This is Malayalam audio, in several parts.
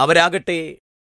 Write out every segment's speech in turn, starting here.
അവരാകട്ടെ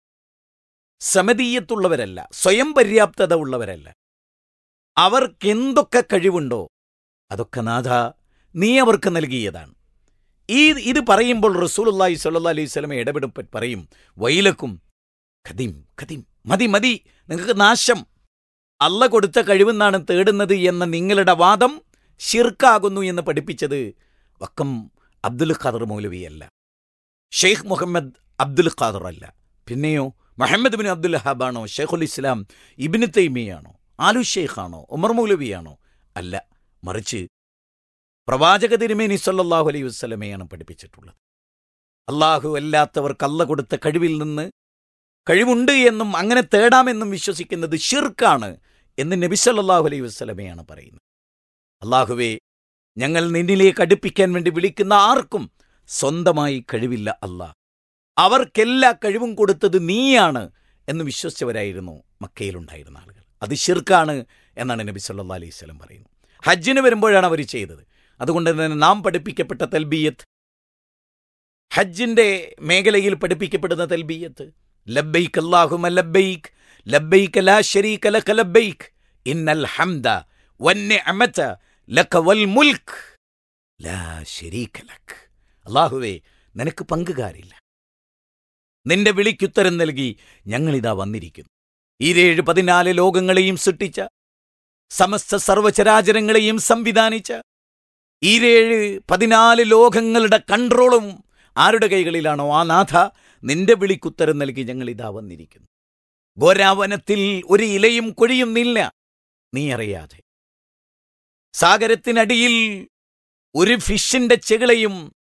സമതീയത്തുള്ളവരല്ല സ്വയം പര്യാപ്തത ഉള്ളവരല്ല അവർക്കെന്തൊക്കെ കഴിവുണ്ടോ അതൊക്കെ നാഥ നീ അവർക്ക് നൽകിയതാണ് ഈ ഇത് പറയുമ്പോൾ റസൂലുള്ളാഹി സ്വല്ലല്ലാഹി അലൈഹി വസല്ലം ഇടപെടുമ്പോൾ പറയും വൈലക്കും ഖദീം ഖദീം മതി മതി നിങ്ങൾക്ക് നാശം അല്ല കൊടുത്ത കഴിവെന്നാണ് തേടുന്നത് എന്ന നിങ്ങളുടെ വാദം ഷിർക്കാകുന്നു എന്ന് പഠിപ്പിച്ചത് വക്കം അബ്ദുൽ ഖാദർ മൗലവിയല്ല ഷെയ്ഖ് മുഹമ്മദ് അബ്ദുൽ ഖാദർ അല്ല പിന്നെയോ മുഹമ്മദ് ബിൻ അബ്ദുൽ ഹബാണോ ഷെയ്ഖുൽ ഇസ്ലാം ഇബിന് തൈമിയാണോ ആലു ഷെയ്ഖാണോ ഉമർ മൗലവിയാണോ അല്ല മറിച്ച് പ്രവാചക തിരുമേനി സല്ലല്ലാഹു അലൈഹി വസ്ലമയാണ് പഠിപ്പിച്ചിട്ടുള്ളത് അള്ളാഹു അല്ലാത്തവർക്ക് അല്ല കൊടുത്ത കഴിവിൽ നിന്ന് കഴിവുണ്ട് എന്നും അങ്ങനെ തേടാമെന്നും വിശ്വസിക്കുന്നത് ഷിർക്കാണ് എന്ന് നബി സല്ലല്ലാഹു അലൈഹി വസ്ലമയാണ് പറയുന്നത് അള്ളാഹുവേ ഞങ്ങൾ നിന്നിലേക്ക് അടുപ്പിക്കാൻ വേണ്ടി വിളിക്കുന്ന ആർക്കും സ്വന്തമായി കഴിവില്ല അല്ലാ അവർക്കെല്ലാ കഴിവും കൊടുത്തത് നീയാണ് എന്ന് വിശ്വസിച്ചവരായിരുന്നു മക്കയിലുണ്ടായിരുന്ന ആളുകൾ അത് ഷിർക്കാണ് എന്നാണ് നബി സല്ലാ അലൈഹി സ്വലം പറയുന്നത് ഹജ്ജിന് വരുമ്പോഴാണ് അവർ ചെയ്തത് അതുകൊണ്ട് തന്നെ നാം പഠിപ്പിക്കപ്പെട്ട തൽബീയത്ത് ഹജ്ജിന്റെ മേഖലയിൽ പഠിപ്പിക്കപ്പെടുന്ന തൽബീയത്ത് ലബ്ബൈക്ക് അല്ലാഹുമ ലബ്ബൈക്ക് ലബ്ബൈക്ക് ലാ ശരീക ലക ലബ്ബൈക്ക് ഇന്നൽ ഹംദ വന്നിഅമത ലക വൽ മുൽക്ക് ലാ ശരീക ലക് അല്ലാഹുവേ നിനക്ക് പങ്കുകാരില്ല നിന്റെ വിളിക്കുത്തരം നൽകി ഞങ്ങളിതാ വന്നിരിക്കുന്നു ഈരേഴ് പതിനാല് ലോകങ്ങളെയും സൃഷ്ടിച്ച സമസ്ത സർവചരാചരങ്ങളെയും സംവിധാനിച്ച ഈരേഴ് പതിനാല് ലോകങ്ങളുടെ കൺട്രോളും ആരുടെ കൈകളിലാണോ ആ നാഥ നിന്റെ വിളിക്കുത്തരം നൽകി ഞങ്ങളിതാ വന്നിരിക്കുന്നു ഗോരാവനത്തിൽ ഒരു ഇലയും കൊഴിയുന്നില്ല നീ അറിയാതെ സാഗരത്തിനടിയിൽ ഒരു ഫിഷിന്റെ ചെകിളയും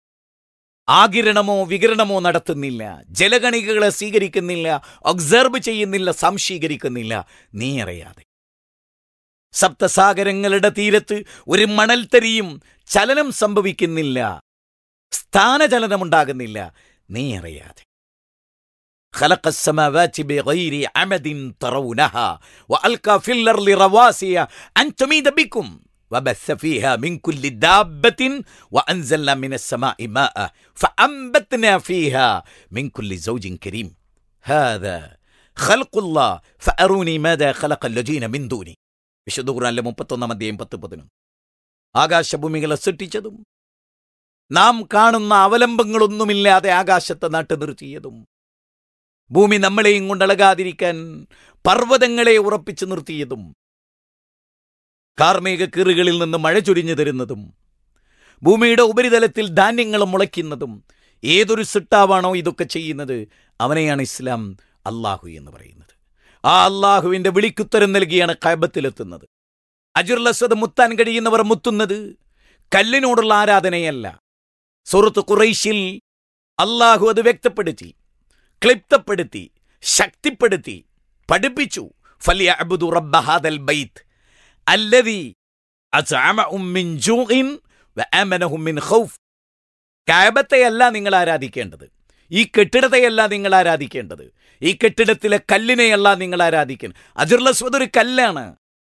ആകിരണമോ വികിരണമോ നടത്തുന്നില്ല ജലഗണികകളെ സ്വീകരിക്കുന്നില്ല ഒബ്സർവ് ചെയ്യുന്നില്ല സംശീകരിക്കുന്നില്ല നീ അറിയാതെ സപ്തസാഗരങ്ങളുടെ തീരത്ത് ഒരു മണൽത്തരിയും ചലനം സംഭവിക്കുന്നില്ല സ്ഥാനചലനമുണ്ടാകുന്നില്ല നീ അറിയാതെ خلق السماوات بغير عمد ترونها وألقى في الأرض رواسي أن تميد بكم وبث فيها من كل دابة وأنزلنا من السماء ماء فأنبتنا فيها من كل زوج كريم هذا خلق الله فأروني ماذا خلق الذين من دوني വിശുദ്ധ ഖുറാനിലെ മുപ്പത്തൊന്നാം അധ്യായം പത്ത് പതിനൊന്ന് ആകാശഭൂമികളെ സൃഷ്ടിച്ചതും നാം കാണുന്ന അവലംബങ്ങളൊന്നുമില്ലാതെ ആകാശത്തെ നാട്ടു നിർത്തിയതും ഭൂമി നമ്മളെയും കൊണ്ടളകാതിരിക്കാൻ പർവ്വതങ്ങളെ ഉറപ്പിച്ചു നിർത്തിയതും കാർമേഘ കീറുകളിൽ നിന്ന് മഴ ചൊരിഞ്ഞു തരുന്നതും ഭൂമിയുടെ ഉപരിതലത്തിൽ ധാന്യങ്ങൾ മുളയ്ക്കുന്നതും ഏതൊരു സിട്ടാവാണോ ഇതൊക്കെ ചെയ്യുന്നത് അവനെയാണ് ഇസ്ലാം അള്ളാഹു എന്ന് പറയുന്നത് ആ അള്ളാഹുവിന്റെ വിളിക്കുത്തരം നൽകിയാണ് കൈബത്തിലെത്തുന്നത് അജുർലസ്വത് മുത്താൻ കഴിയുന്നവർ മുത്തുന്നത് കല്ലിനോടുള്ള ആരാധനയല്ല സുഹൃത്ത് കുറൈശിൽ അള്ളാഹു അത് വ്യക്തപ്പെടുത്തി ക്ലിപ്തപ്പെടുത്തി ശക്തിപ്പെടുത്തി പഠിപ്പിച്ചു ഫലിയ അബുദു റബ്ബ ഹാദൽ ബൈത്ത് അല്ലതി അസ്അമഉം മിൻ ജൂഇൻ വഅമനഹും മിൻ ഖൗഫ് കാബത്തെയല്ല നിങ്ങൾ ആരാധിക്കേണ്ടത് ഈ കെട്ടിടത്തെയല്ല നിങ്ങൾ ആരാധിക്കേണ്ടത് ഈ കെട്ടിടത്തിലെ കല്ലിനെയല്ല നിങ്ങൾ ആരാധിക്കണം അജുർലസ്വദ് ഒരു കല്ലാണ്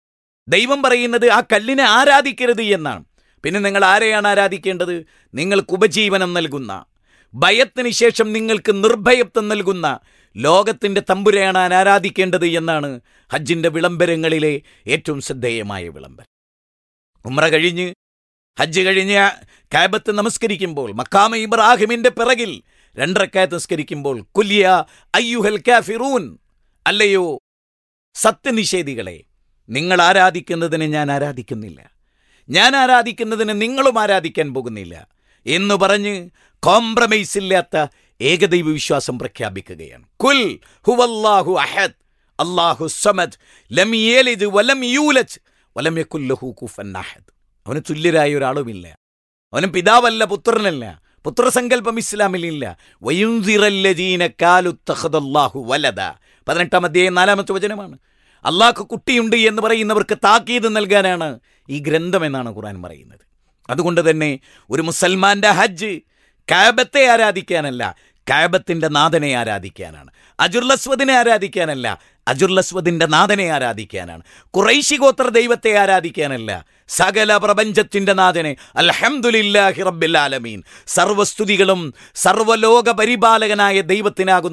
ദൈവം പറയുന്നത് ആ കല്ലിനെ ആരാധിക്കരുത് എന്നാണ് പിന്നെ നിങ്ങൾ ആരെയാണ് ആരാധിക്കേണ്ടത് നിങ്ങൾക്ക് ഉപജീവനം നൽകുന്ന ഭയത്തിന് ശേഷം നിങ്ങൾക്ക് നിർഭയത്വം നൽകുന്ന ലോകത്തിന്റെ തമ്പുരയാണ് ആരാധിക്കേണ്ടത് എന്നാണ് ഹജ്ജിന്റെ വിളംബരങ്ങളിലെ ഏറ്റവും ശ്രദ്ധേയമായ വിളംബരം ഉമ്ര കഴിഞ്ഞ് ഹജ്ജ് കഴിഞ്ഞ് കാബത്ത് നമസ്കരിക്കുമ്പോൾ മക്കാമ ഇബ്രാഹിമിന്റെ പിറകിൽ രണ്ടരക്കായത്ത് നമസ്കരിക്കുമ്പോൾ കുല്യ അയ്യുഹൽ കാഫിറൂൻ അല്ലയോ സത്യനിഷേധികളെ നിങ്ങൾ ആരാധിക്കുന്നതിനെ ഞാൻ ആരാധിക്കുന്നില്ല ഞാൻ ആരാധിക്കുന്നതിന് നിങ്ങളും ആരാധിക്കാൻ പോകുന്നില്ല എന്ന് പറഞ്ഞ് കോംപ്രമൈസ് ഇല്ലാത്ത ഏകദൈവ വിശ്വാസം പ്രഖ്യാപിക്കുകയാണ് കുൽ ഹുവല്ലാഹു അഹദ് അല്ലാഹു സമദ് ലം യലിദ് വലം യൂലജ് വലം യകുല്ലഹു കുഫൻ അഹദ് അവന് തുല്യരായ ഒരാളുമില്ല അവന് പിതാവല്ല പുത്രനല്ല പുത്രസങ്കല്പം ഇസ്ലാമിലില്ല വയുന്തിറല്ലദീന കാലുത്തഖദല്ലാഹു വലദ പതിനെട്ടാം അധ്യായം നാലാമത്തെ വചനമാണ് അള്ളാഹ് കുട്ടിയുണ്ട് എന്ന് പറയുന്നവർക്ക് താക്കീത് നൽകാനാണ് ഈ ഗ്രന്ഥം എന്നാണ് ഖുറാൻ പറയുന്നത് അതുകൊണ്ട് തന്നെ ഒരു മുസൽമാന്റെ ഹജ്ജ് കാബത്തെ ആരാധിക്കാനല്ല കാബത്തിന്റെ നാഥനെ ആരാധിക്കാനാണ് അജുർലസ്വദിനെ ആരാധിക്കാനല്ല അജുർലസ്വദിന്റെ നാഥനെ ആരാധിക്കാനാണ് കുറൈശി ഗോത്ര ദൈവത്തെ ആരാധിക്കാനല്ല സകല പ്രപഞ്ചത്തിന്റെ നാഥനെ അൽഹംദുലില്ലാഹി റബ്ബിൽ ആലമീൻ സർവസ്തുതികളും സർവലോക പരിപാലകനായ ദൈവത്തിനാകുന്നു